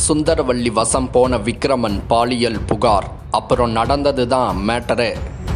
சுந்தரவள்ளி வசம் போன விக்ரமன் பாலியல் புகார் அப்புறம் நடந்தது தான் மேட்டரே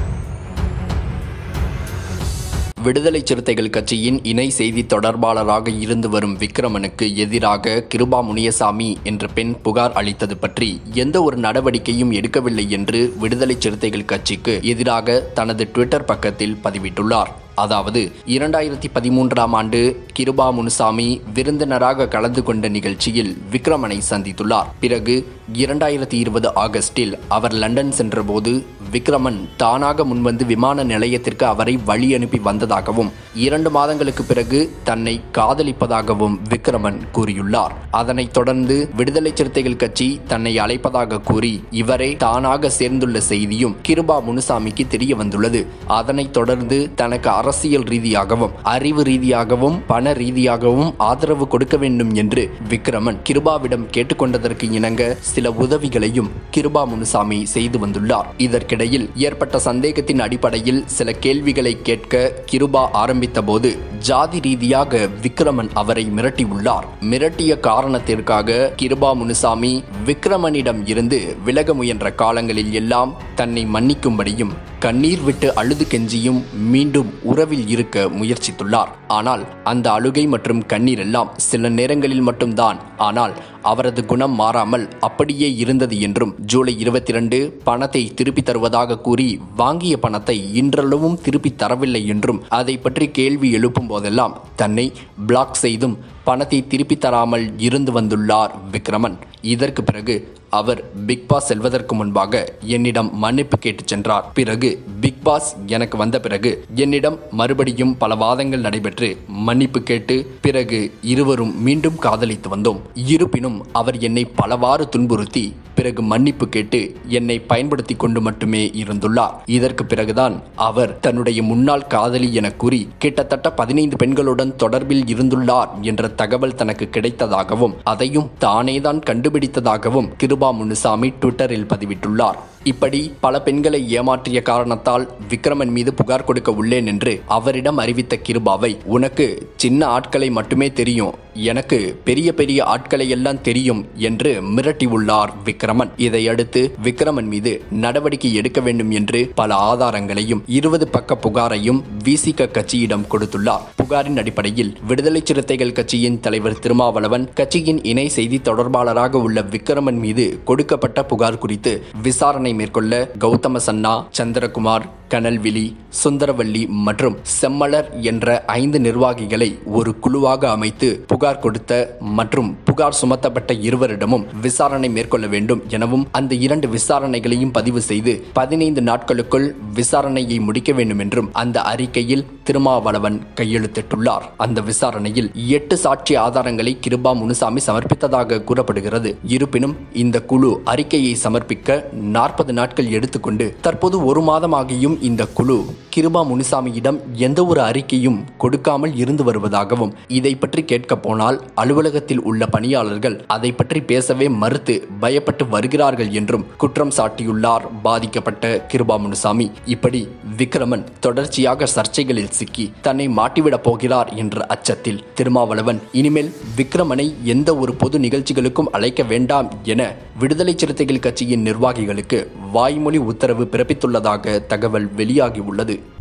விடுதலை சிறுத்தைகள் கட்சியின் இணை செய்தி தொடர்பாளராக இருந்து வரும் விக்ரமனுக்கு எதிராக கிருபா முனியசாமி என்ற பெண் புகார் அளித்தது பற்றி எந்த ஒரு நடவடிக்கையும் எடுக்கவில்லை என்று விடுதலை சிறுத்தைகள் கட்சிக்கு எதிராக தனது ட்விட்டர் பக்கத்தில் பதிவிட்டுள்ளார் அதாவது இரண்டாயிரத்தி பதிமூன்றாம் ஆண்டு கிருபா முனுசாமி விருந்தினராக கலந்து கொண்ட நிகழ்ச்சியில் விக்ரமனை சந்தித்துள்ளார் பிறகு இரண்டாயிரத்தி இருபது ஆகஸ்டில் அவர் லண்டன் சென்றபோது விக்ரமன் தானாக முன்வந்து விமான நிலையத்திற்கு அவரை வழி அனுப்பி வந்ததாகவும் இரண்டு மாதங்களுக்கு பிறகு தன்னை காதலிப்பதாகவும் விக்ரமன் கூறியுள்ளார் அதனைத் தொடர்ந்து விடுதலை சிறுத்தைகள் கட்சி தன்னை அழைப்பதாக கூறி இவரே தானாக சேர்ந்துள்ள செய்தியும் கிருபா முனுசாமிக்கு தெரிய வந்துள்ளது அதனைத் தொடர்ந்து தனக்கு அரசியல் ரீதியாகவும் அறிவு ரீதியாகவும் பண ரீதியாகவும் ஆதரவு கொடுக்க வேண்டும் என்று விக்ரமன் கிருபாவிடம் கேட்டுக்கொண்டதற்கு இணங்க சில உதவிகளையும் கிருபா முனுசாமி செய்து வந்துள்ளார் இதற்கிடையில் ஏற்பட்ட சந்தேகத்தின் அடிப்படையில் சில கேள்விகளை கேட்க கிருபா ஆரம்பித்த போது ஜாதி ரீதியாக விக்ரமன் அவரை மிரட்டியுள்ளார் மிரட்டிய காரணத்திற்காக கிருபா முனுசாமி விக்ரமனிடம் இருந்து விலக முயன்ற காலங்களில் எல்லாம் தன்னை மன்னிக்கும்படியும் கண்ணீர் விட்டு அழுது கெஞ்சியும் மீண்டும் உறவில் இருக்க முயற்சித்துள்ளார் ஆனால் அந்த அழுகை மற்றும் கண்ணீர் எல்லாம் சில நேரங்களில் மட்டும்தான் ஆனால் அவரது குணம் மாறாமல் அப்படியே இருந்தது என்றும் ஜூலை இருபத்தி இரண்டு பணத்தை திருப்பி தருவதாக கூறி வாங்கிய பணத்தை இன்றளவும் திருப்பி தரவில்லை என்றும் அதை பற்றி கேள்வி எழுப்பும் போதெல்லாம் தன்னை பிளாக் செய்தும் பணத்தை திருப்பி தராமல் இருந்து வந்துள்ளார் விக்ரமன் இதற்கு பிறகு அவர் பிக் பாஸ் செல்வதற்கு முன்பாக என்னிடம் மன்னிப்பு கேட்டு சென்றார் பிறகு பிக் பாஸ் எனக்கு வந்த பிறகு என்னிடம் மறுபடியும் பல வாதங்கள் நடைபெற்று மன்னிப்பு கேட்டு பிறகு இருவரும் மீண்டும் காதலித்து வந்தோம் இருப்பினும் அவர் என்னை பலவாறு துன்புறுத்தி பிறகு மன்னிப்பு கேட்டு என்னை பயன்படுத்தி கொண்டு மட்டுமே இருந்துள்ளார் இதற்கு பிறகுதான் அவர் தன்னுடைய முன்னாள் காதலி என கூறி கிட்டத்தட்ட பதினைந்து பெண்களுடன் தொடர்பில் இருந்துள்ளார் என்ற தகவல் தனக்கு கிடைத்ததாகவும் அதையும் தானேதான் கண்டுபிடித்ததாகவும் கிருபா முனுசாமி ட்விட்டரில் பதிவிட்டுள்ளார் இப்படி பல பெண்களை ஏமாற்றிய காரணத்தால் விக்ரமன் மீது புகார் கொடுக்க உள்ளேன் என்று அவரிடம் அறிவித்த கிருபாவை உனக்கு சின்ன ஆட்களை மட்டுமே தெரியும் எனக்கு பெரிய பெரிய ஆட்களை எல்லாம் தெரியும் என்று மிரட்டியுள்ளார் விக்ரமன் இதையடுத்து விக்ரமன் மீது நடவடிக்கை எடுக்க வேண்டும் என்று பல ஆதாரங்களையும் இருபது பக்க புகாரையும் விசிக கட்சியிடம் கொடுத்துள்ளார் புகாரின் அடிப்படையில் விடுதலை சிறுத்தைகள் கட்சியின் தலைவர் திருமாவளவன் கட்சியின் இணை செய்தி தொடர்பாளராக உள்ள விக்ரமன் மீது கொடுக்கப்பட்ட புகார் குறித்து விசாரணை மேற்கொள்ள கௌதம சன்னா சந்திரகுமார் கனல்விழி சுந்தரவள்ளி மற்றும் செம்மலர் என்ற ஐந்து நிர்வாகிகளை ஒரு குழுவாக அமைத்து புகார் கொடுத்த மற்றும் புகார் சுமத்தப்பட்ட இருவரிடமும் விசாரணை மேற்கொள்ள வேண்டும் எனவும் அந்த இரண்டு விசாரணைகளையும் பதிவு செய்து பதினைந்து நாட்களுக்குள் விசாரணையை முடிக்க வேண்டும் என்றும் அந்த அறிக்கையில் திருமாவளவன் கையெழுத்திட்டுள்ளார் அந்த விசாரணையில் எட்டு சாட்சி ஆதாரங்களை கிருபா முனுசாமி சமர்ப்பித்ததாக கூறப்படுகிறது இருப்பினும் இந்த குழு அறிக்கையை சமர்ப்பிக்க நாற்பது நாட்கள் எடுத்துக்கொண்டு தற்போது ஒரு மாதமாகியும் இந்த குழு கிருபா முனுசாமியிடம் எந்த ஒரு அறிக்கையும் கொடுக்காமல் இருந்து வருவதாகவும் இதை பற்றி கேட்க போனால் அலுவலகத்தில் உள்ள பணியாளர்கள் அதை பற்றி பேசவே மறுத்து பயப்பட்டு வருகிறார்கள் என்றும் குற்றம் சாட்டியுள்ளார் பாதிக்கப்பட்ட கிருபா முனுசாமி இப்படி விக்ரமன் தொடர்ச்சியாக சர்ச்சைகளில் சிக்கி தன்னை மாட்டிவிடப் போகிறார் என்ற அச்சத்தில் திருமாவளவன் இனிமேல் விக்ரமனை எந்த ஒரு பொது நிகழ்ச்சிகளுக்கும் அழைக்க வேண்டாம் என விடுதலை சிறுத்தைகள் கட்சியின் நிர்வாகிகளுக்கு வாய்மொழி உத்தரவு பிறப்பித்துள்ளதாக தகவல் வெளியாகியுள்ளது